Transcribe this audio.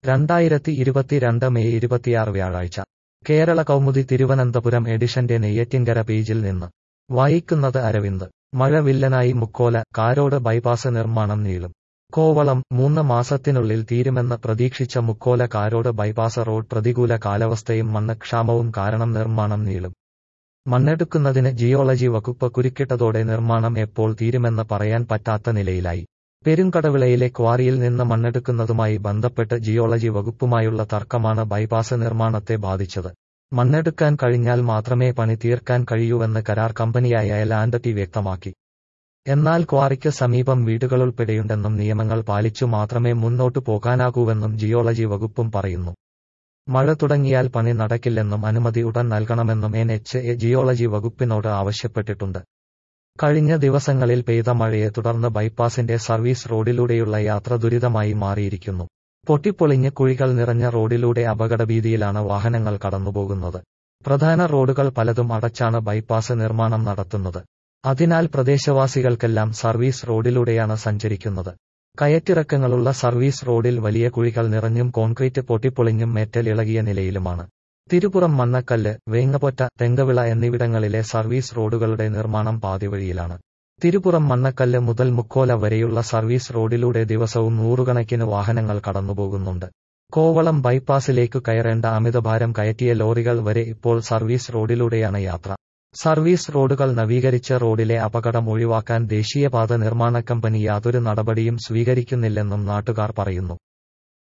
രണ്ടായിരത്തി ഇരുപത്തിരണ്ട് മെയ് ഇരുപത്തിയാറ് വ്യാഴാഴ്ച കേരള കൗമുദി തിരുവനന്തപുരം എഡിഷന്റെ നെയ്യറ്റിൻകര പേജിൽ നിന്ന് വായിക്കുന്നത് അരവിന്ദ് മഴ വില്ലനായി മുക്കോല കാരോട് ബൈപ്പാസ് നിർമ്മാണം നീളും കോവളം മൂന്ന് മാസത്തിനുള്ളിൽ തീരുമെന്ന് പ്രതീക്ഷിച്ച മുക്കോല കാരോട് ബൈപ്പാസ് റോഡ് പ്രതികൂല കാലാവസ്ഥയും മണ്ണക്ഷാമവും കാരണം നിർമ്മാണം നീളും മണ്ണെടുക്കുന്നതിന് ജിയോളജി വകുപ്പ് കുരുക്കിട്ടതോടെ നിർമ്മാണം എപ്പോൾ തീരുമെന്ന് പറയാൻ പറ്റാത്ത നിലയിലായി പെരുങ്കടവിളയിലെ ക്വാറിയിൽ നിന്ന് മണ്ണെടുക്കുന്നതുമായി ബന്ധപ്പെട്ട് ജിയോളജി വകുപ്പുമായുള്ള തർക്കമാണ് ബൈപ്പാസ് നിർമ്മാണത്തെ ബാധിച്ചത് മണ്ണെടുക്കാൻ കഴിഞ്ഞാൽ മാത്രമേ പണി തീർക്കാൻ കഴിയൂവെന്ന് കരാർ കമ്പനിയായ ലാൻഡ് ടി വ്യക്തമാക്കി എന്നാൽ ക്വാറിക്ക് സമീപം വീടുകളുൾപ്പെടെയുണ്ടെന്നും നിയമങ്ങൾ പാലിച്ചു മാത്രമേ മുന്നോട്ടു പോകാനാകൂവെന്നും ജിയോളജി വകുപ്പും പറയുന്നു മഴ തുടങ്ങിയാൽ പണി നടക്കില്ലെന്നും അനുമതി ഉടൻ നൽകണമെന്നും എൻ എച്ച് എ ജിയോളജി വകുപ്പിനോട് ആവശ്യപ്പെട്ടിട്ടുണ്ട് കഴിഞ്ഞ ദിവസങ്ങളിൽ പെയ്ത മഴയെ തുടർന്ന് ബൈപ്പാസിന്റെ സർവീസ് റോഡിലൂടെയുള്ള യാത്ര ദുരിതമായി മാറിയിരിക്കുന്നു പൊട്ടിപ്പൊളിഞ്ഞ് കുഴികൾ നിറഞ്ഞ റോഡിലൂടെ അപകടഭീതിയിലാണ് വാഹനങ്ങൾ കടന്നുപോകുന്നത് പ്രധാന റോഡുകൾ പലതും അടച്ചാണ് ബൈപ്പാസ് നിർമ്മാണം നടത്തുന്നത് അതിനാൽ പ്രദേശവാസികൾക്കെല്ലാം സർവീസ് റോഡിലൂടെയാണ് സഞ്ചരിക്കുന്നത് കയറ്റിറക്കങ്ങളുള്ള സർവീസ് റോഡിൽ വലിയ കുഴികൾ നിറഞ്ഞും കോൺക്രീറ്റ് പൊട്ടിപ്പൊളിഞ്ഞും മെറ്റൽ ഇളകിയ നിലയിലുമാണ് തിരുപുറം മണ്ണക്കല്ല് വേങ്ങപ്പൊറ്റ തെങ്കവിള എന്നിവിടങ്ങളിലെ സർവീസ് റോഡുകളുടെ നിർമ്മാണം പാതിവഴിയിലാണ് തിരുപുറം മണ്ണക്കല്ല് മുതൽ മുക്കോല വരെയുള്ള സർവീസ് റോഡിലൂടെ ദിവസവും നൂറുകണക്കിന് വാഹനങ്ങൾ കടന്നുപോകുന്നുണ്ട് കോവളം ബൈപ്പാസിലേക്കു കയറേണ്ട അമിതഭാരം കയറ്റിയ ലോറികൾ വരെ ഇപ്പോൾ സർവീസ് റോഡിലൂടെയാണ് യാത്ര സർവീസ് റോഡുകൾ നവീകരിച്ച റോഡിലെ അപകടം ഒഴിവാക്കാൻ ദേശീയപാത നിർമ്മാണ കമ്പനി യാതൊരു നടപടിയും സ്വീകരിക്കുന്നില്ലെന്നും നാട്ടുകാർ പറയുന്നു